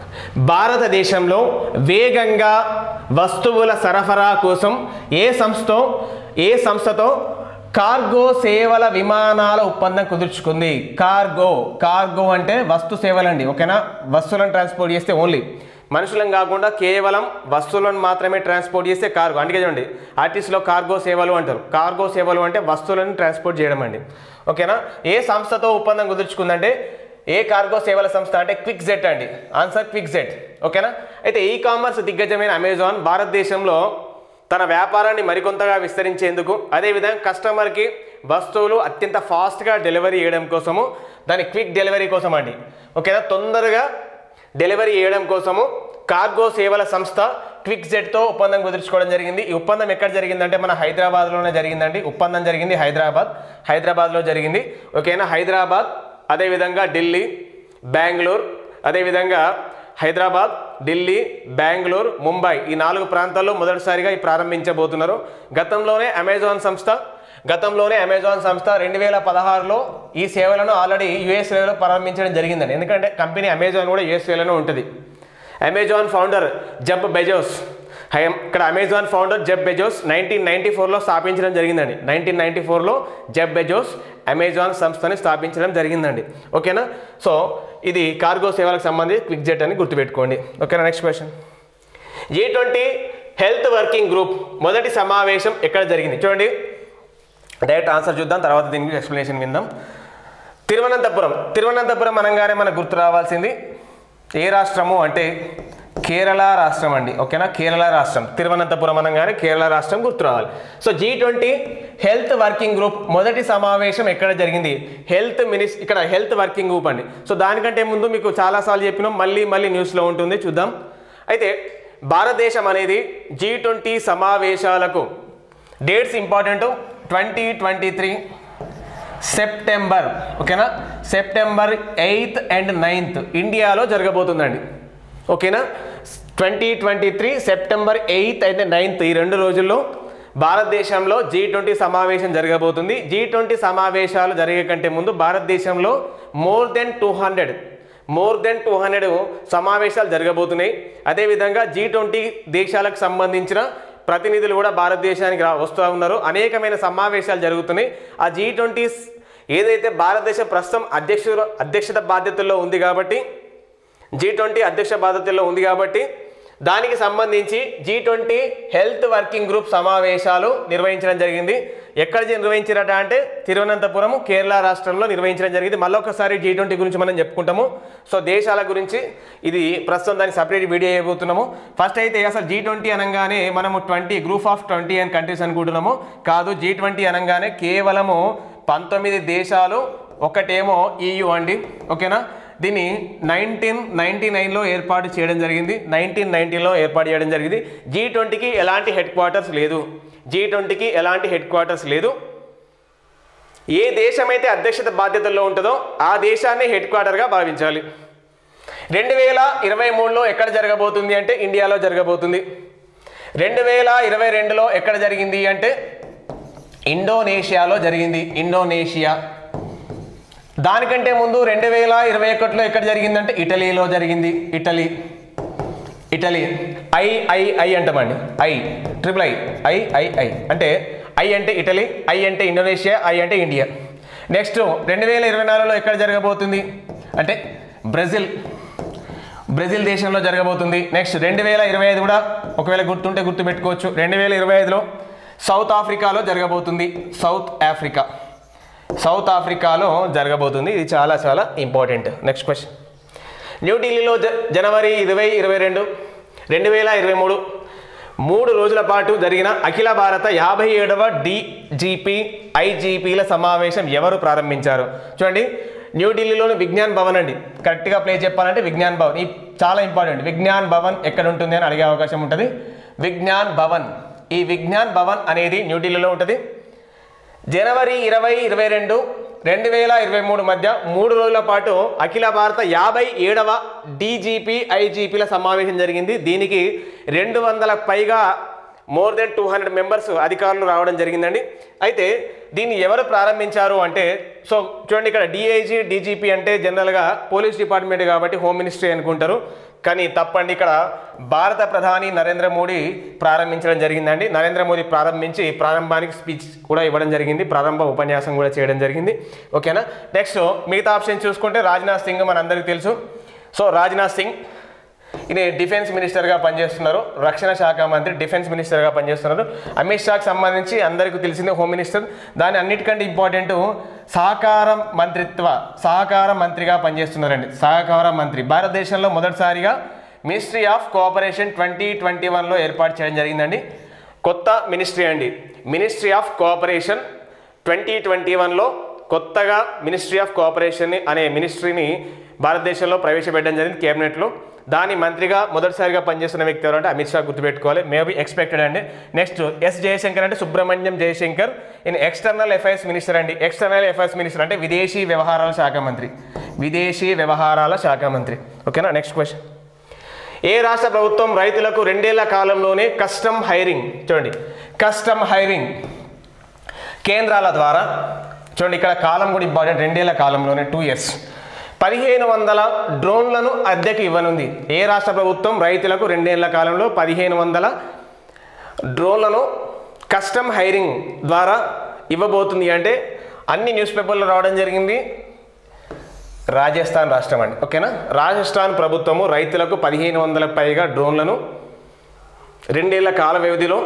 భారతదేశంలో వేగంగా వస్తువుల సరఫరా కోసం ఏ సంస్థతో ఏ సంస్థతో కార్గో సేవల విమానాల ఒప్పందం కుదుర్చుకుంది కార్గో కార్గో అంటే వస్తు సేవలండి ఓకేనా వస్తువులను ట్రాన్స్పోర్ట్ చేస్తే ఓన్లీ మనుషులను కాకుండా కేవలం వస్తువులను మాత్రమే ట్రాన్స్పోర్ట్ చేస్తే కార్గో అందుకే చూడండి ఆర్టీసీలో కార్గో సేవలు అంటారు కార్గో సేవలు అంటే వస్తువులను ట్రాన్స్పోర్ట్ చేయడం అండి ఓకేనా ఏ సంస్థతో ఒప్పందం కుదుర్చుకుందంటే ఏ కార్గో సేవల సంస్థ అంటే క్విక్ జెట్ అండి ఆన్సర్ క్విక్ జెట్ ఓకేనా అయితే ఈ కామర్స్ దిగ్గజమైన అమెజాన్ భారతదేశంలో తన వ్యాపారాన్ని మరికొంతగా విస్తరించేందుకు అదేవిధంగా కస్టమర్కి వస్తువులు అత్యంత ఫాస్ట్గా డెలివరీ చేయడం కోసము దాని క్విక్ డెలివరీ కోసం అండి ఓకేనా తొందరగా డెలివరీ చేయడం కోసము కార్గో సేవల సంస్థ క్విక్ జెట్తో ఒప్పందం కుదుర్చుకోవడం జరిగింది ఈ ఒప్పందం ఎక్కడ జరిగిందంటే మన హైదరాబాద్లోనే జరిగిందండి ఒప్పందం జరిగింది హైదరాబాద్ హైదరాబాద్లో జరిగింది ఓకేనా హైదరాబాద్ అదేవిధంగా ఢిల్లీ బెంగళూరు అదేవిధంగా హైదరాబాద్ ఢిల్లీ బెంగళూరు ముంబై ఈ నాలుగు ప్రాంతాల్లో మొదటిసారిగా ఈ ప్రారంభించబోతున్నారు గతంలోనే అమెజాన్ సంస్థ గతంలోనే అమెజాన్ సంస్థ రెండు వేల పదహారులో ఈ సేవలను ఆల్రెడీ యుఎస్ఏలో ప్రారంభించడం జరిగిందండి ఎందుకంటే కంపెనీ అమెజాన్ కూడా యుఎస్ఏలోనే ఉంటుంది అమెజాన్ ఫౌండర్ జబ్ బెజోస్ హై- ఇక్కడ Amazon founder Jeff Bezos nineteen ninety ఫోర్లో స్థాపించడం జరిగిందండి నైన్టీన్ నైన్టీ ఫోర్లో జెబ్ బెజోస్ అమెజాన్ సంస్థని స్థాపించడం జరిగిందండి ఓకేనా సో ఇది కార్గో సేవలకు సంబంధించి క్విక్ జెట్ అని గుర్తుపెట్టుకోండి ఓకేనా next question G twenty health working group మొదటి సమావేశం ఎక్కడ జరిగింది చూడండి డైరెక్ట్ ఆన్సర్ చూద్దాం తర్వాత దీని గురించి ఎక్స్ప్లెనేషన్ విందాం తిరువనంతపురం తిరువనంతపురం అనగానే మనకు గుర్తు రావాల్సింది ఏ రాష్ట్రము అంటే కేరళ రాష్ట్రం అండి ఓకేనా కేరళ రాష్ట్రం తిరువనంతపురం అనగానే కేరళ రాష్ట్రం గుర్తు రావాలి so G twenty health working group మొదటి సమావేశం ఎక్కడ జరిగింది హెల్త్ మినిస్ ఇక్కడ హెల్త్ వర్కింగ్ గ్రూప్ అండి సో దానికంటే ముందు మీకు చాలాసార్లు చెప్పినాం మళ్ళీ మళ్ళీ న్యూస్లో ఉంటుంది చూద్దాం అయితే భారతదేశం అనేది జీ ట్వంటీ సమావేశాలకు dates important twenty twenty three September ఓకేనా సెప్టెంబర్ ఎయిత్ అండ్ నైన్త్ ఇండియాలో జరగబోతుందండి ఓకేనా twenty twenty three September eighth అయితే నైన్త్ ఈ రెండు రోజుల్లో భారతదేశంలో జీ ట్వంటీ సమావేశం జరగబోతుంది జీ ట్వంటీ సమావేశాలు జరిగే కంటే ముందు భారతదేశంలో more than two hundred more than two hundred సమావేశాలు జరగబోతున్నాయి అదేవిధంగా జీ ట్వంటీ దేశాలకు సంబంధించిన ప్రతినిధులు కూడా భారతదేశానికి రా వస్తూ ఉన్నారు అనేకమైన సమావేశాలు జరుగుతున్నాయి ఆ జీ ట్వంటీ ఏదైతే భారతదేశం ప్రస్తుతం అధ్యక్ష అధ్యక్షత బాధ్యతల్లో ఉంది కాబట్టి జీ ట్వంటీ అధ్యక్ష బాధ్యతల్లో ఉంది కాబట్టి దానికి సంబంధించి G twenty health working group సమావేశాలు నిర్వహించడం జరిగింది ఎక్కడ నిర్వహించారట అంటే తిరువనంతపురం కేరళ రాష్ట్రంలో నిర్వహించడం జరిగింది మళ్ళొకసారి జీ ట్వంటీ గురించి మనం చెప్పుకుంటాము సో దేశాల గురించి ఇది ప్రస్తుతం దానికి సపరేట్ వీడియో చేయబోతున్నాము ఫస్ట్ అయితే అసలు జీ ట్వంటీ అనగానే మనము twenty group of twenty and countries అనుకుంటున్నాము కాదు జీ ట్వంటీ అనగానే కేవలము పంతొమ్మిది దేశాలు ఒకటేమో ఈయు అండి ఓకేనా దీన్ని నైన్టీన్ నైన్టీ నైన్లో ఏర్పాటు చేయడం జరిగింది నైన్టీన్ నైన్టీన్లో ఏర్పాటు చేయడం జరిగింది జీ ట్వంటీకి ఎలాంటి హెడ్ క్వార్టర్స్ లేదు జీ ట్వంటీకి ఎలాంటి హెడ్ క్వార్టర్స్ లేదు ఏ దేశమైతే అధ్యక్షత బాధ్యతల్లో ఉంటుందో ఆ దేశాన్ని హెడ్ క్వార్టర్గా భావించాలి రెండు వేల ఇరవై మూడులో ఎక్కడ జరగబోతుంది అంటే ఇండియాలో జరగబోతుంది రెండు వేల ఇరవై రెండులో ఎక్కడ జరిగింది అంటే ఇండోనేషియాలో జరిగింది ఇండోనేషియా దానికంటే ముందు రెండు వేల ఇరవై ఒకటిలో ఎక్కడ జరిగిందంటే ఇటలీలో జరిగింది Italy Italy I I I అంటామండి I triple I I I I అంటే ఐ అంటే ఇటలీ ఐ అంటే ఇండోనేషియా ఐ అంటే ఇండియా నెక్స్ట్ రెండు వేల ఇరవై నాలుగులో ఎక్కడ జరగబోతుంది అంటే బ్రెజిల్ బ్రెజిల్ దేశంలో జరగబోతుంది నెక్స్ట్ రెండు వేల ఇరవై ఐదు కూడా ఒకవేళ గుర్తుంటే గుర్తు పెట్టుకోవచ్చు రెండు వేల ఇరవై ఐదులో సౌత్ ఆఫ్రికాలో జరగబోతుంది సౌత్ ఆఫ్రికా సౌత్ ఆఫ్రికాలో జరగబోతుంది ఇది చాలా చాలా ఇంపార్టెంట్ నెక్స్ట్ క్వశ్చన్ న్యూఢిల్లీలో జ జనవరి ఇరవై ఇరవై రెండు రెండు వేల ఇరవై మూడు మూడు రోజుల పాటు జరిగిన అఖిల భారత యాభై ఏడవ డిజిపి ఐజీపీల సమావేశం ఎవరు ప్రారంభించారు చూడండి న్యూఢిల్లీలోని విజ్ఞాన్ భవన్ అండి కరెక్ట్గా ప్లే చెప్పాలంటే విజ్ఞాన్ భవన్ ఈ చాలా ఇంపార్టెంట్ విజ్ఞాన్ భవన్ ఎక్కడ ఉంటుంది అని అడిగే అవకాశం ఉంటుంది విజ్ఞాన్ భవన్ ఈ విజ్ఞాన్ భవన్ అనేది న్యూఢిల్లీలో ఉంటుంది జనవరి ఇరవై ఇరవై రెండు రెండు వేల ఇరవై మూడు మధ్య మూడు రోజుల పాటు అఖిల భారత యాభై ఏడవ డీజీపీ ఐజీపీల సమావేశం జరిగింది దీనికి రెండు వందల పైగా more than two hundred members అధికారులు రావడం జరిగిందండి అయితే దీన్ని ఎవరు ప్రారంభించారు అంటే సో చూడండి ఇక్కడ డిఐజీ డీజీపీ అంటే జనరల్గా పోలీస్ డిపార్ట్మెంట్ కాబట్టి హోమ్ మినిస్ట్రీ అనుకుంటారు కానీ తప్పండి ఇక్కడ భారత ప్రధాని నరేంద్ర మోడీ ప్రారంభించడం జరిగిందండి నరేంద్ర మోదీ ప్రారంభించి ప్రారంభానికి స్పీచ్ కూడా ఇవ్వడం జరిగింది ప్రారంభ ఉపన్యాసం కూడా చేయడం జరిగింది ఓకేనా నెక్స్ట్ మిగతా ఆప్షన్ చూసుకుంటే రాజ్నాథ్ సింగ్ మనందరికీ తెలుసు సో రాజ్నాథ్ సింగ్ ఈయన డిఫెన్స్ మినిస్టర్గా పనిచేస్తున్నారు రక్షణ శాఖ మంత్రి డిఫెన్స్ మినిస్టర్గా పనిచేస్తున్నారు అమిత్ షాకి సంబంధించి అందరికీ తెలిసిందే హోమ్ మినిస్టర్ దాని అన్నిటికంటే ఇంపార్టెంట్ సహకార మంత్రిత్వ సహకార మంత్రిగా పనిచేస్తున్నారండి సహకార మంత్రి భారతదేశంలో మొదటిసారిగా ministry of cooperation twenty twenty వన్లో ఏర్పాటు చేయడం జరిగిందండి కొత్త మినిస్ట్రీ అండి ministry of cooperation twenty twenty వన్లో కొత్తగా మినిస్ట్రీ ఆఫ్ కోఆపరేషన్ అనే మినిస్ట్రీని భారతదేశంలో ప్రవేశపెట్టడం జరిగింది కేబినెట్లో దాని మంత్రిగా మొదటిసారిగా పనిచేస్తున్న వ్యక్తి ఎవరంటే అమిత్ షా గుర్తుపెట్టుకోవాలి మేబీ ఎక్స్పెక్టెడ్ అండి నెక్స్ట్ ఎస్ జయశంకర్ అంటే Subrahmanyam Jaishankar in external affairs minister అండి ఎక్స్టర్నల్ అఫైర్స్ మినిస్టర్ అంటే విదేశీ వ్యవహారాల శాఖ మంత్రి విదేశీ వ్యవహారాల శాఖ మంత్రి ఓకేనా నెక్స్ట్ క్వశ్చన్ ఏ రాష్ట్ర ప్రభుత్వం రైతులకు రెండేళ్ల కాలంలోనే కస్టమ్ హైరింగ్ చూడండి కస్టమ్ హైరింగ్ కేంద్రాల ద్వారా చూడండి ఇక్కడ కాలం కూడా ఇంపార్టెంట్ రెండేళ్ల కాలంలోనే టూ ఇయర్స్ పదిహేను వందల డ్రోన్లను అద్దెకి ఇవ్వనుంది ఏ రాష్ట్ర ప్రభుత్వం రైతులకు రెండేళ్ల కాలంలో పదిహేను వందల డ్రోన్లను కస్టమ్ హైరింగ్ ద్వారా ఇవ్వబోతుంది అంటే అన్ని న్యూస్ పేపర్లు రావడం జరిగింది రాజస్థాన్ రాష్ట్రం అండి ఓకేనా రాజస్థాన్ ప్రభుత్వము రైతులకు పదిహేను వందలకు పైగా డ్రోన్లను రెండేళ్ల కాల వ్యవధిలో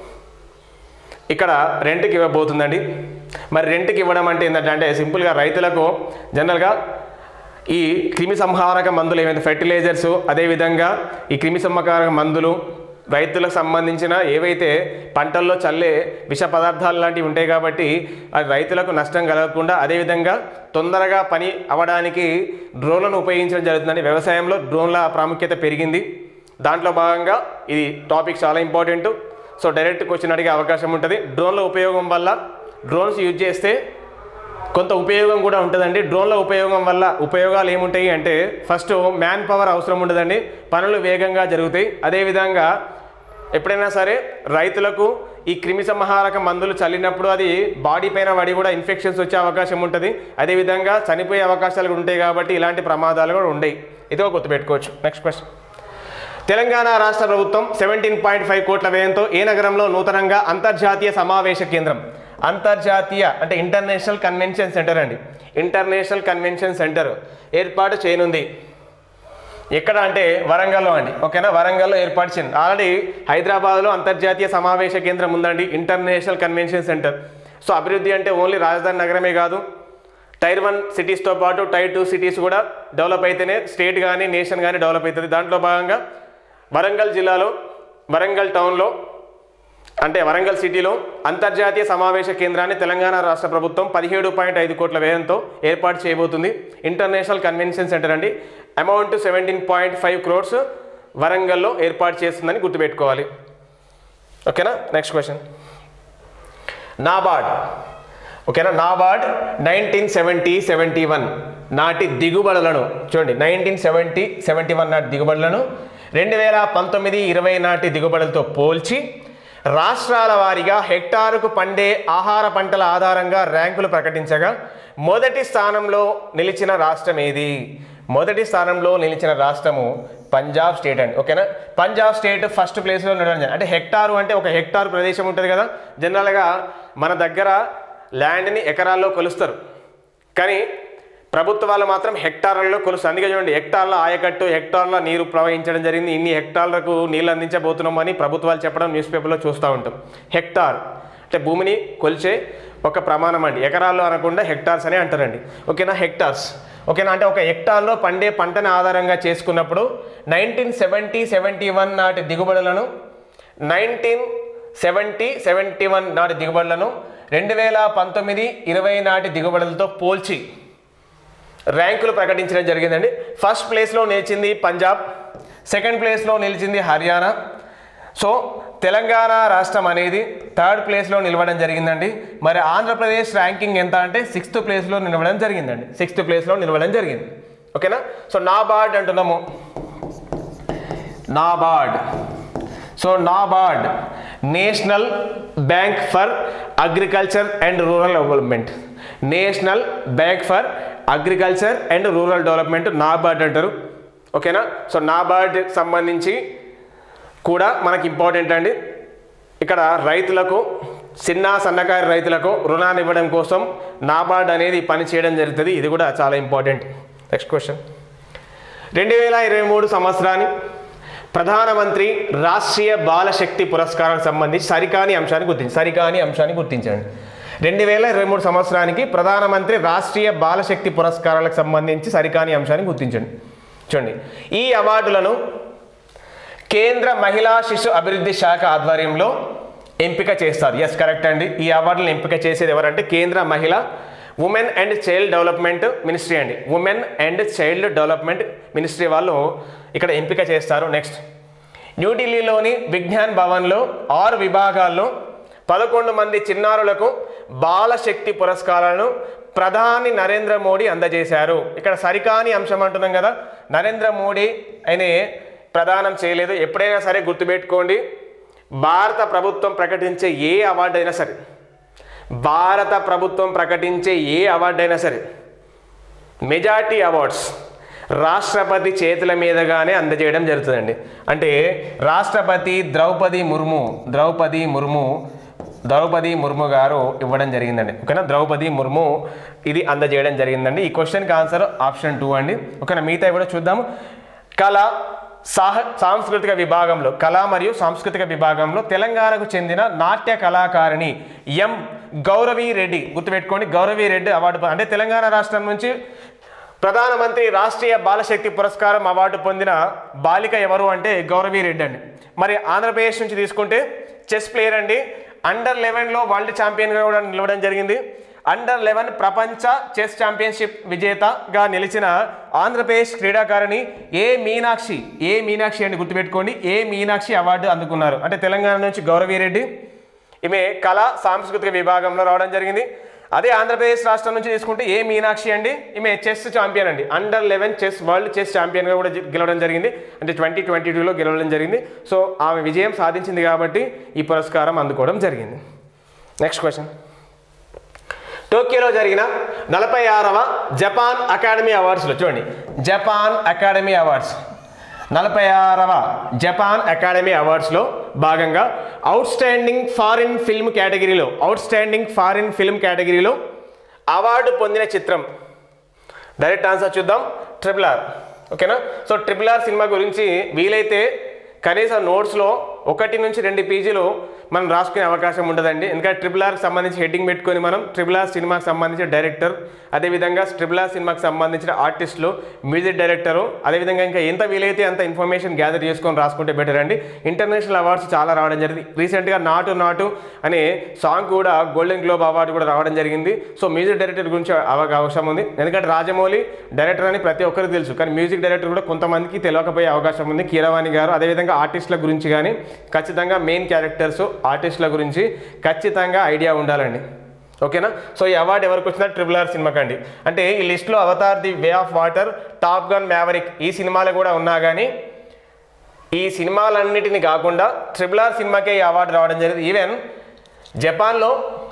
ఇక్కడ రెంట్కి ఇవ్వబోతుందండి మరి రెంట్కి ఇవ్వడం అంటే ఏంటంటే అంటే సింపుల్గా రైతులకు జనరల్గా ఈ క్రిమి సంహారక మందులు ఏవైతే ఫెర్టిలైజర్స్ అదేవిధంగా ఈ క్రిమి సంహారక మందులు రైతులకు సంబంధించిన ఏవైతే పంటల్లో చల్లే విష పదార్థాలు లాంటివి ఉంటాయి కాబట్టి అది రైతులకు నష్టం కలగకుండా అదేవిధంగా తొందరగా పని అవ్వడానికి డ్రోన్లను ఉపయోగించడం జరుగుతుందండి వ్యవసాయంలో డ్రోన్ల ప్రాముఖ్యత పెరిగింది దాంట్లో భాగంగా ఇది టాపిక్ చాలా ఇంపార్టెంట్ సో డైరెక్ట్ క్వశ్చన్ అడిగే అవకాశం ఉంటుంది డ్రోన్ల ఉపయోగం వల్ల డ్రోన్స్ యూజ్ చేస్తే కొంత ఉపయోగం కూడా ఉంటుందండి డ్రోన్ల ఉపయోగం వల్ల ఉపయోగాలు ఏముంటాయి అంటే ఫస్ట్ మ్యాన్ పవర్ అవసరం ఉండదండి పనులు వేగంగా జరుగుతాయి అదేవిధంగా ఎప్పుడైనా సరే రైతులకు ఈ క్రిమి సంహారక మందులు చల్లినప్పుడు అది బాడీ పైన పడి కూడా ఇన్ఫెక్షన్స్ వచ్చే అవకాశం ఉంటుంది అదేవిధంగా చనిపోయే అవకాశాలు కూడా ఉంటాయి కాబట్టి ఇలాంటి ప్రమాదాలు కూడా ఉండయి ఇదో గుర్తుపెట్టుకోవచ్చు నెక్స్ట్ క్వశ్చన్ తెలంగాణ రాష్ట్ర ప్రభుత్వం సెవెంటీన్ పాయింట్ ఫైవ్ కోట్ల వ్యయంతో ఏ నగరంలో నూతనంగా అంతర్జాతీయ సమావేశ కేంద్రం అంతర్జాతీయ అంటే ఇంటర్నేషనల్ కన్వెన్షన్ సెంటర్ అండి ఇంటర్నేషనల్ కన్వెన్షన్ సెంటర్ ఏర్పాటు చేయనుంది ఎక్కడ అంటే వరంగల్లో అండి ఓకేనా వరంగల్లో ఏర్పాటు చేయండి ఆల్రెడీ హైదరాబాద్లో అంతర్జాతీయ సమావేశ కేంద్రం ఉందండి ఇంటర్నేషనల్ కన్వెన్షన్ సెంటర్ సో అభివృద్ధి అంటే ఓన్లీ రాజధాని నగరమే కాదు టైర్ వన్ సిటీస్తో పాటు టైర్ టూ సిటీస్ కూడా డెవలప్ అయితేనే స్టేట్ కానీ నేషన్ కానీ డెవలప్ అవుతుంది దాంట్లో భాగంగా వరంగల్ జిల్లాలో వరంగల్ టౌన్లో అంటే వరంగల్ సిటీలో అంతర్జాతీయ సమావేశ కేంద్రాన్ని తెలంగాణ రాష్ట్ర ప్రభుత్వం పదిహేడు పాయింట్ ఐదు కోట్ల వ్యయంతో ఏర్పాటు చేయబోతుంది ఇంటర్నేషనల్ కన్వెన్షన్ సెంటర్ అండి amount seventeen point five crores వరంగల్లో ఏర్పాటు చేస్తుందని గుర్తుపెట్టుకోవాలి ఓకేనా నెక్స్ట్ క్వశ్చన్ నాబార్డ్ ఓకేనా NABARD nineteen seventy seventy one నాటి దిగుబడులను చూడండి నైన్టీన్ సెవెంటీ సెవెంటీ వన్ నాటి దిగుబడులను రెండు వేల పంతొమ్మిది ఇరవై నాటి దిగుబడులతో పోల్చి రాష్ట్రాల వారీగా హెక్టారుకు పండే ఆహార పంటల ఆధారంగా ర్యాంకులు ప్రకటించగా మొదటి స్థానంలో నిలిచిన రాష్ట్రం ఏది మొదటి స్థానంలో నిలిచిన రాష్ట్రము పంజాబ్ స్టేట్ అండి ఓకేనా పంజాబ్ స్టేట్ ఫస్ట్ ప్లేస్లో ఉండడం జరిగింది. అంటే హెక్టారు అంటే ఒక హెక్టార్ ప్రదేశం ఉంటుంది కదా జనరల్గా మన దగ్గర ల్యాండ్ని ఎకరాల్లో కొలుస్తారు కానీ ప్రభుత్వాలు మాత్రం హెక్టార్లలో కొలుస్తారు అందుకే చూడండి హెక్టార్ల ఆయకట్టు హెక్టార్ల నీరు ప్రవహించడం జరిగింది ఇన్ని హెక్టార్లకు నీళ్ళు అందించబోతున్నాం అని ప్రభుత్వాలు చెప్పడం న్యూస్ పేపర్లో చూస్తూ ఉంటాం హెక్టార్ అంటే భూమిని కొలిచే ఒక ప్రమాణం అండి ఎకరాల్లో అనకుండా హెక్టార్స్ అని అంటారండి ఓకేనా హెక్టార్స్ ఓకేనా అంటే ఒక హెక్టార్లో పండే పంటను ఆధారంగా చేసుకున్నప్పుడు నైన్టీన్ సెవెంటీ సెవెంటీ వన్ నాటి దిగుబడులను నైన్టీన్ సెవెంటీ సెవెంటీ వన్ నాటి దిగుబడులను రెండు వేల పంతొమ్మిది ఇరవై నాటి దిగుబడులతో పోల్చి ర్యాంకులు ప్రకటించడం జరిగిందండి ఫస్ట్ ప్లేస్లో నిలిచింది పంజాబ్ సెకండ్ ప్లేస్లో నిలిచింది హర్యానా సో తెలంగాణ రాష్ట్రం అనేది థర్డ్ ప్లేస్లో నిలవడం జరిగిందండి మరి ఆంధ్రప్రదేశ్ ర్యాంకింగ్ ఎంత అంటే సిక్స్త్ ప్లేస్లో నిలవడం జరిగిందండి సిక్స్త్ ప్లేస్లో నిలవడం జరిగింది ఓకేనా సో నాబార్డ్ అంటున్నాము NABARD so NABARD national bank for agriculture and rural development national bank for agriculture and rural development NABARD అంటారు ఓకేనా సో నాబార్డ్ సంబంధించి కూడా మనకి ఇంపార్టెంట్ అండి ఇక్కడ రైతులకు చిన్న సన్నకారు రైతులకు రుణాన్ని ఇవ్వడం కోసం నాబార్డ్ అనేది పని చేయడం జరుగుతుంది ఇది కూడా చాలా ఇంపార్టెంట్ నెక్స్ట్ క్వశ్చన్ రెండు వేల ఇరవై మూడు సంవత్సరాన్ని ప్రధానమంత్రి రాష్ట్రీయ బాలశక్తి పురస్కారానికి సంబంధించి సరికాని అంశాన్ని గుర్తించి సరికాని అంశాన్ని గుర్తించండి రెండు వేల ఇరవై మూడు సంవత్సరానికి ప్రధానమంత్రి రాష్ట్రీయ బాలశక్తి పురస్కారాలకు సంబంధించి సరికాని అంశాన్ని గుర్తించండి చూడండి ఈ అవార్డులను కేంద్ర మహిళా శిశు అభివృద్ధి శాఖ ఆధ్వర్యంలో ఎంపిక చేస్తారు ఎస్ కరెక్ట్ అండి ఈ అవార్డులను ఎంపిక చేసేది ఎవరంటే కేంద్ర మహిళ women and child development ministry అండి women and child development ministry వాళ్ళు ఇక్కడ ఎంపిక చేస్తారు నెక్స్ట్ న్యూఢిల్లీలోని విజ్ఞాన్ భవన్లో ఆరు విభాగాల్లో పదకొండు మంది చిన్నారులకు బాలశక్తి పురస్కారాలను ప్రధాని నరేంద్ర మోడీ అందజేశారు ఇక్కడ సరికాని అంశం అంటున్నాం కదా నరేంద్ర మోడీ ఆయనే ప్రదానం చేయలేదు ఎప్పుడైనా సరే గుర్తుపెట్టుకోండి భారత ప్రభుత్వం ప్రకటించే ఏ అవార్డు అయినా సరే భారత ప్రభుత్వం ప్రకటించే ఏ అవార్డు అయినా సరే మెజార్టీ అవార్డ్స్ రాష్ట్రపతి చేతుల మీదుగానే అందజేయడం జరుగుతుందండి అంటే రాష్ట్రపతి ద్రౌపది ముర్ము ద్రౌపది ముర్ము ద్రౌపది ముర్ము గారు ఇవ్వడం జరిగిందండి ఓకేనా ద్రౌపది ముర్ము ఇది అందజేయడం జరిగిందండి ఈ క్వశ్చన్కి ఆన్సర్ ఆప్షన్ టూ అండి ఓకేనా మిగతా కూడా చూద్దాము కళ సాహ సాంస్కృతిక విభాగంలో కళ మరియు సాంస్కృతిక విభాగంలో తెలంగాణకు చెందిన నాట్య కళాకారిణి ఎం గౌరవి రెడ్డి గుర్తుపెట్టుకోండి గౌరవి రెడ్డి అవార్డు పొ- అంటే తెలంగాణ రాష్ట్రం నుంచి ప్రధానమంత్రి రాష్ట్రీయ బాలశక్తి పురస్కారం అవార్డు పొందిన బాలిక ఎవరు అంటే గౌరవి రెడ్డి అండి మరి ఆంధ్రప్రదేశ్ నుంచి తీసుకుంటే చెస్ ప్లేయర్ అండి అండర్ లెవెన్లో వరల్డ్ ఛాంపియన్గా కూడా నిలవడం జరిగింది అండర్ లెవెన్ ప్రపంచ చెస్ ఛాంపియన్షిప్ విజేతగా నిలిచిన ఆంధ్రప్రదేశ్ క్రీడాకారిణి ఏ మీనాక్షి ఏ మీనాక్షి అని గుర్తుపెట్టుకోండి ఏ మీనాక్షి అవార్డు అందుకున్నారు అంటే తెలంగాణ నుంచి గౌరవి రెడ్డి ఈమె కళ సాంస్కృతిక విభాగంలో రావడం జరిగింది అదే ఆంధ్రప్రదేశ్ రాష్ట్రం నుంచి తీసుకుంటే ఏ మీనాక్షి అండి ఈమె చెస్ ఛాంపియన్ అండి under eleven chess world chess ఛాంపియన్గా కూడా జి- గెలవడం జరిగింది అంటే ట్వంటీ ట్వంటీ టూలో గెలవడం జరిగింది సో ఆమె విజయం సాధించింది కాబట్టి ఈ పురస్కారం అందుకోవడం జరిగింది నెక్స్ట్ క్వశ్చన్ టోక్యోలో జరిగిన నలభై ఆరవ జపాన్ అకాడమీ అవార్డ్స్లో చూడండి జపాన్ అకాడమీ అవార్డ్స్ నలభై ఆరవ జపాన్ అకాడమీ అవార్డ్స్లో భాగంగా అవుట్ స్టాండింగ్ ఫారిన్ ఫిల్మ్ కేటగిరీలో అవుట్ స్టాండింగ్ ఫారిన్ ఫిల్మ్ కేటగిరీలో అవార్డు పొందిన చిత్రం డైరెక్ట్ ఆన్సర్ చూద్దాం ట్రిపుల్ ఆర్ ఓకేనా సో ట్రిపుల్ ఆర్ సినిమా గురించి వీలైతే కనీసం నోట్స్లో ఒకటి నుంచి రెండు పేజీలు మనం రాసుకునే అవకాశం ఉండదండి ఎందుకంటే ట్రిపుల్ ఆర్కి సంబంధించి హెడ్డింగ్ పెట్టుకొని మనం ట్రిపుల్ ఆర్ సినిమాకి సంబంధించిన డైరెక్టర్ అదేవిధంగా ట్రిపుల్ ఆర్ సినిమాకి సంబంధించిన ఆర్టిస్టులు మ్యూజిక్ డైరెక్టరు అదేవిధంగా ఇంకా ఎంత వీలైతే అంత ఇన్ఫర్మేషన్ గ్యాదర్ చేసుకొని రాసుకుంటే బెటర్ అండి ఇంటర్నేషనల్ అవార్డ్స్ చాలా రావడం జరిగింది రీసెంట్గా నాటు నాటు అనే సాంగ్ కూడా గోల్డెన్ గ్లోబ్ అవార్డు కూడా రావడం జరిగింది సో మ్యూజిక్ డైరెక్టర్ గురించి అవ- అవకాశం ఉంది ఎందుకంటే రాజమౌళి డైరెక్టర్ అని ప్రతి ఒక్కరికి తెలుసు కానీ మ్యూజిక్ డైరెక్టర్ కూడా కొంతమందికి తెలియకపోయే అవకాశం ఉంది కీరవాణి గారు అదేవిధంగా ఆర్టిస్టుల గురించి కానీ ఖచ్చితంగా మెయిన్ క్యారెక్టర్స్ ఆర్టిస్టుల గురించి ఖచ్చితంగా ఐడియా ఉండాలండి ఓకేనా సో ఈ అవార్డు ఎవరికి వచ్చినా ట్రిపుల్ ఆర్ సినిమాకి అండి అంటే ఈ లిస్ట్లో Avatar the way of water top gun maverick ఈ సినిమాలు కూడా ఉన్నా కానీ ఈ సినిమాలన్నిటిని కాకుండా ట్రిపుల్ ఆర్ సినిమాకే ఈ అవార్డు రావడం జరిగింది ఈవెన్ జపాన్లో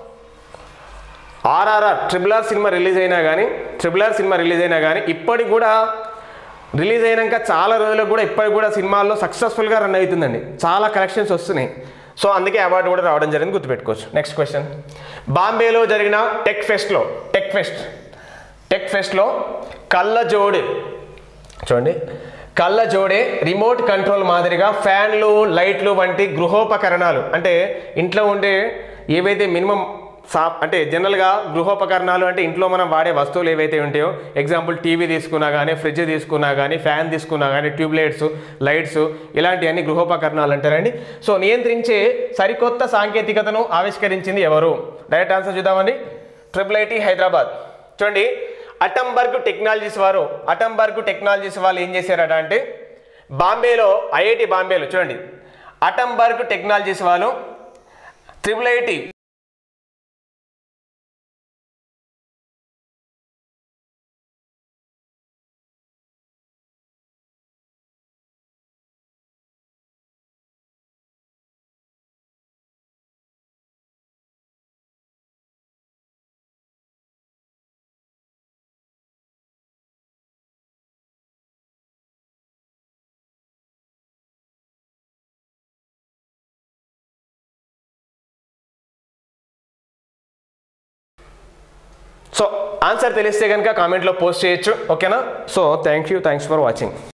ఆర్ఆర్ఆర్ ట్రిపుల్ ఆర్ సినిమా రిలీజ్ అయినా కానీ ట్రిపుల్ ఆర్ సినిమా రిలీజ్ అయినా కానీ ఇప్పటికి కూడా రిలీజ్ అయినాక చాలా రోజులకు కూడా ఇప్పటికి కూడా సినిమాల్లో సక్సెస్ఫుల్గా రన్ అవుతుందండి చాలా కలెక్షన్స్ వస్తున్నాయి సో అందుకే అవార్డు కూడా రావడం జరిగింది గుర్తుపెట్టుకోవచ్చు నెక్స్ట్ క్వశ్చన్ బాంబేలో జరిగిన టెక్ ఫెస్ట్లో టెక్ ఫెస్ట్ టెక్ ఫెస్ట్లో కళ్ళజోడు చూడండి కళ్ళ జోడే రిమోట్ కంట్రోల్ మాదిరిగా ఫ్యాన్లు లైట్లు వంటి గృహోపకరణాలు అంటే ఇంట్లో ఉండే ఏవైతే మినిమం సా అంటే జనరల్గా గృహోపకరణాలు అంటే ఇంట్లో మనం వాడే వస్తువులు ఏవైతే ఉంటాయో ఎగ్జాంపుల్ టీవీ తీసుకున్నా కానీ ఫ్రిడ్జ్ తీసుకున్నా కానీ ఫ్యాన్ తీసుకున్నా కానీ ట్యూబ్లైట్స్ లైట్స్ ఇలాంటివన్నీ గృహోపకరణాలు అంటారండి సో నియంత్రించే సరికొత్త సాంకేతికతను ఆవిష్కరించింది ఎవరు డైరెక్ట్ ఆన్సర్ చూద్దామండి ట్రిపుల్ ఐటీ హైదరాబాద్ చూడండి అటంబర్గ్ టెక్నాలజీస్ వారు అటంబర్గ్ టెక్నాలజీస్ వాళ్ళు ఏం చేశారట అంటే బాంబేలో ఐఐటి బాంబేలో చూడండి అటంబర్గ్ టెక్నాలజీస్ వాళ్ళు ట్రిపుల్ ఐటి సో ఆన్సర్ తెలిస్తే కనుక కామెంట్లో పోస్ట్ చేయొచ్చు ఓకేనా so thank you thanks for watching